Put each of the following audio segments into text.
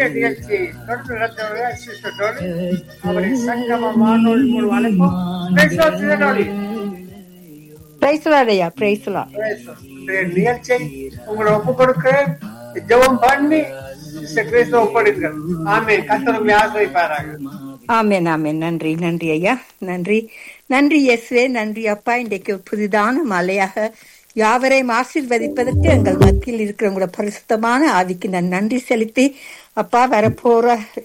நிகழ்ச்சி தொடர்ந்து நடத்துவதாக சிஸ்டர் டோலி அவரை சங்கம வானொலி மூலம் அழைப்போம் பேசுவோம் சிஸ்டர் டோலி பிரைஸ்லாடையா பிரைஸ்லாம் பேசுவோம். இன்றைய நிகழ்ச்சியை உங்களை ஒப்பு கொடுக்கிறேன் ஜெபம் பண்ணி சிஸ்டர் கிறிஸ்துவ ஒப்படைங்கள் ஆமே கத்தர் உங்களை ஆசிரியப்பாராங்க ஆமேன் ஆமேன் நன்றி நன்றி ஐயா நன்றி நன்றி இயேசுவே நன்றி அப்பா இன்றைக்கு புதிதான மலையாக யாவரையும் ஆசீர்வதிப்பதற்கு எங்கள் மத்தியில் இருக்கிற உங்களோட பரிசுத்தமான ஆவிக்கு நான் நன்றி செலுத்தி அப்பா வரப்போற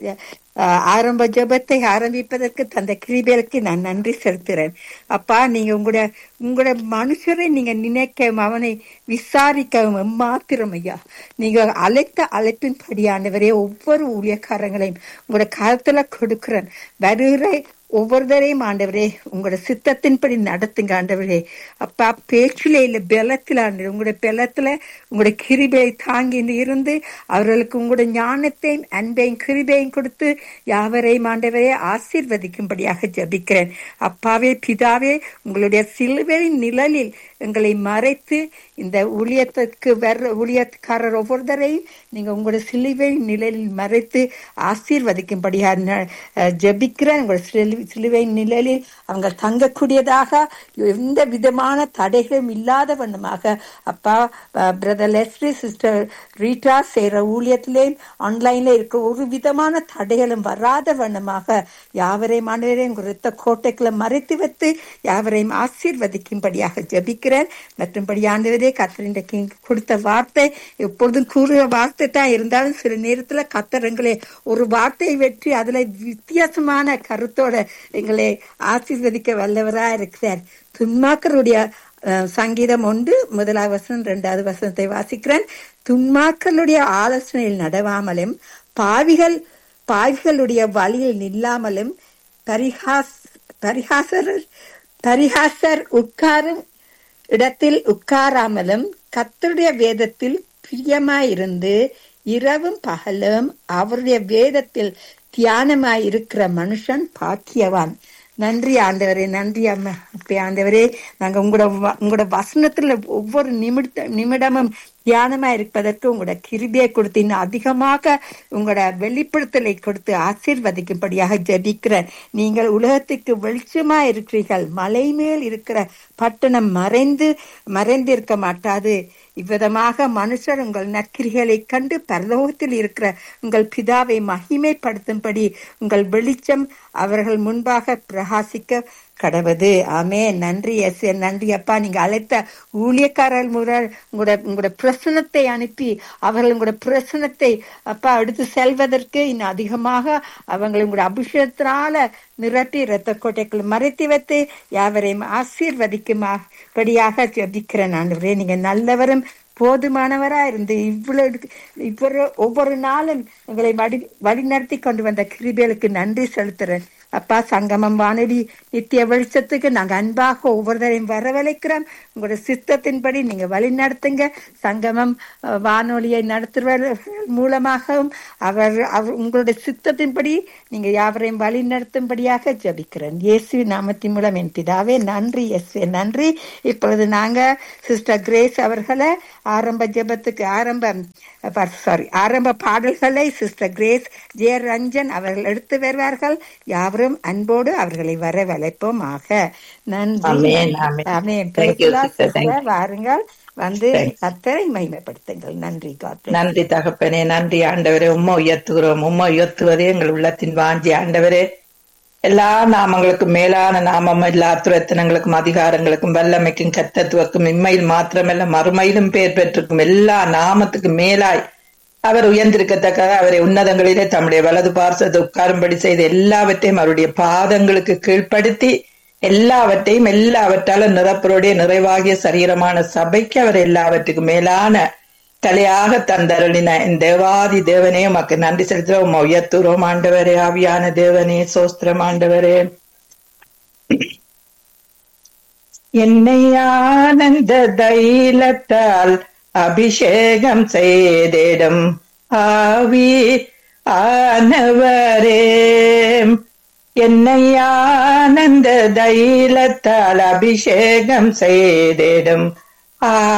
அஹ், ஆரம்ப ஜெபத்தை ஆரம்பிப்பதற்கு தந்த கிருபைகளுக்கு நான் நன்றி செலுத்துறேன் அப்பா நீங்க உங்களோட உங்களோட மனுஷரை நீங்க நினைக்க அவனை விசாரிக்க மாத்திரம் ஐயா நீங்க அழைத்த அழைப்பின் படியானவரே ஒவ்வொரு ஊழியக்காரங்களையும் உங்களோட கருத்துல கொடுக்கிறேன் வருகிற ஒவ்வொருத்தரையும் ஆண்டவரே உங்களோட சித்தத்தின்படி நடத்துங்க ஆண்டவரே அப்பா பேச்சில இல்ல பெலத்துல ஆண்டவர் உங்களோட பெலத்துல உங்களோட கிருபையை தாங்கி இருந்து அவர்களுக்கு உங்களோட ஞானத்தையும் அன்பையும் கிருபையும் கொடுத்து யாவரையும் ஆண்டவரே ஆசீர்வதிக்கும்படியாக ஜபிக்கிறேன் அப்பாவே பிதாவே உங்களுடைய சிலுவையின் நிழலில் எங்களை மறைத்து இந்த ஊழியத்துக்கு வர்ற ஊழியக்காரர் ஒவ்வொருத்தரையும் நீங்க உங்களோட சிலுவை நிழலில் மறைத்து ஆசீர்வதிக்கும்படியாக ந- அஹ் ஜெபிக்கிறேன் உங்களோட சிலு- சிலுவை நிழலில் அவங்க தங்கக்கூடியதாக எந்த விதமான தடைகளும் இல்லாத வண்ணமாக அப்பா பிரதர் லெஸ்லி சிஸ்டர் ரீட்டா செய்யற ஊழியத்திலேயும் ஆன்லைன்ல இருக்க ஒரு விதமான தடைகளும் வராத வண்ணமாக யாவரையும் ஆண்டவரையும் குறித்த கோட்டைகளை மறைத்து வைத்து யாவரையும் ஆசீர்வதிக்கும்படியாக ஜெபிக்கிறேன் மற்றும்படி ஆண்டவரே கத்தரின் கொடுத்த வார்த்தை எப்பொழுதும் கூறுகிற வார்த்தை தான் இருந்தாலும் சில நேரத்துல கத்தர் எங்களை ஒரு வார்த்தையை வெற்றி அதுல வித்தியாசமான கருத்தோட எங்களை ஆசீர்வதிக்க வல்லவரா இருக்கிறார் துன்மாக்கருடைய அஹ், சங்கீதம் ஒன்று முதலாவது வசனம் இரண்டாவது வசனத்தை வாசிக்கிறேன் துன்மாக்களுடைய ஆலோசனையில் நடவாமலும் பாவிகள் பாவிகளுடைய வழியில் நில்லாமலும் பரிகாஸ் பரிகாசர் பரிகாசர் உட்காரும் இடத்தில் உட்காராமலும் கர்த்தருடைய வேதத்தில் பிரியமாயிருந்து இரவும் பகலும் அவருடைய வேதத்தில் தியானமாயிருக்கிற மனுஷன் பாக்கியவான் நன்றி ஆண்டவரே நன்றி அம்மா அப்பே ஆண்டவரே நாங்க உங்களோட வ- உங்களோட வசனத்துல ஒவ்வொரு நிமிட நிமிடமும் தியானமா இருப்பதற்கு உங்களோட கிருபியை கொடுத்து இன்னும் அதிகமாக உங்களோட வெளிப்படுத்தலை கொடுத்து ஆசீர்வதிக்கும்படியாக ஜெபிக்கிறேன் நீங்கள் உலகத்துக்கு வெளிச்சமா இருக்கிறீர்கள் மலை மேல் இருக்கிற பட்டணம் மறைந்து மறைந்திருக்க மாட்டாது இவ்விதமாக மனுஷர் உங்கள் நற்கிரிகளை கண்டு பரலோகத்தில் இருக்கிற உங்கள் பிதாவை மகிமைப்படுத்தும்படி உங்கள் வெளிச்சம் அவர்கள் முன்பாக பிரகாசிக்க கடவுது ஆமே நன்றி எஸ் நன்றி அப்பா நீங்க அழைத்த ஊழியக்காரர் முறை உங்களோட உங்களோட பிரசனத்தை அனுப்பி அவர்கள் உங்களோட பிரசனத்தை அப்பா எடுத்து செல்வதற்கு இன்னும் அதிகமாக அவங்களை உங்களோட அபிஷேகத்தினால நிரப்பி இரத்த கோட்டைக்குள் மறைத்து வைத்து யாவரையும் ஆசீர்வதிக்கும்படியாக ஜபிக்கிறேன் ஆண்டவரே நீங்க நல்லவரும் போதுமானவரா இருந்து இவ்வளவு இவ்வொரு ஒவ்வொரு நாளும் எங்களை வழி வழிநடத்தி கொண்டு வந்த கிருபைகளுக்கு நன்றி செலுத்துறேன் அப்பா சங்கமம் வானொலி நித்திய வெளிச்சத்துக்கு நாங்க அன்பாக ஒவ்வொருத்தரையும் வரவழைக்கிறோம் உங்களோட சித்தத்தின்படி நீங்க வழி நடத்துங்க சங்கமம் அஹ், வானொலியை நடத்துவர்கள் மூலமாகவும் அவர் அவர் உங்களுடைய சித்தத்தின்படி நீங்க யாவரையும் வழி நடத்தும்படியாக ஜபிக்கிறேன் இயேசு நாமத்தின் மூலம் என் பிதாவே நன்றி இயேசுவே நன்றி இப்பொழுது நாங்க சிஸ்டர் கிரேஸ் அவர்களை ஆரம்ப ஜெபத்துக்கு ஆரம்ப சாரி ஆரம்ப பாடல்களை சிஸ்டர் கிரேஸ் ஜெய ரஞ்சன் அவர்கள் எடுத்து வருவார்கள் யாவரும் அன்போடு அவர்களை வரவழைப்போமாக நன்றி Amen, amen. Amen. Thank you, Praise the Lord, sister. Thank sister. வாருங்கள் வந்து Thanks. கத்தரை மகிமைப்படுத்துங்கள் நன்றி God நன்றி தகப்பனே நன்றி ஆண்டவரே உம்மை உயர்த்துகிறோம் உம்மை உயர்த்துவதே எங்கள் உள்ளத்தின் வாஞ்சி ஆண்டவரே எல்லா நாமங்களுக்கும் மேலான நாமம் எல்லா துரத்தனங்களுக்கும் அதிகாரங்களுக்கும் வல்லமைக்கும் கத்தத்துவக்கும் இம்மையில் மாத்திரமல்ல மறுமையிலும் பேர் பெற்றிருக்கும் எல்லா நாமத்துக்கும் மேலாய் அவர் உயர்ந்திருக்கத்தக்க அவரை உன்னதங்களிலே தம்முடைய வலது பார்சத்தை உட்காரும்படி செய்த எல்லாவற்றையும் அவருடைய பாதங்களுக்கு கீழ்ப்படுத்தி எல்லாவற்றையும் எல்லாவற்றாலும் நிரப்பருடைய நிறைவாகிய சரீரமான சபைக்கு அவர் எல்லாவற்றுக்கும் மேலான தலையாக தந்தருளின என் தேவாதி தேவனே உமக்கு நன்றி செலுத்துறோம் உம்மை உயர்த்துறோம் ஆண்டவரே ஆவியான தேவனே சோஸ்திரம் ஆண்டவரே என்னை ஆனந்த தைலத்தால் அபிஷேகம் செய்திடும் ஆவி ஆனவரே என்னை ஆனந்த தைலத்தால் அபிஷேகம் செய்திடும் ஆ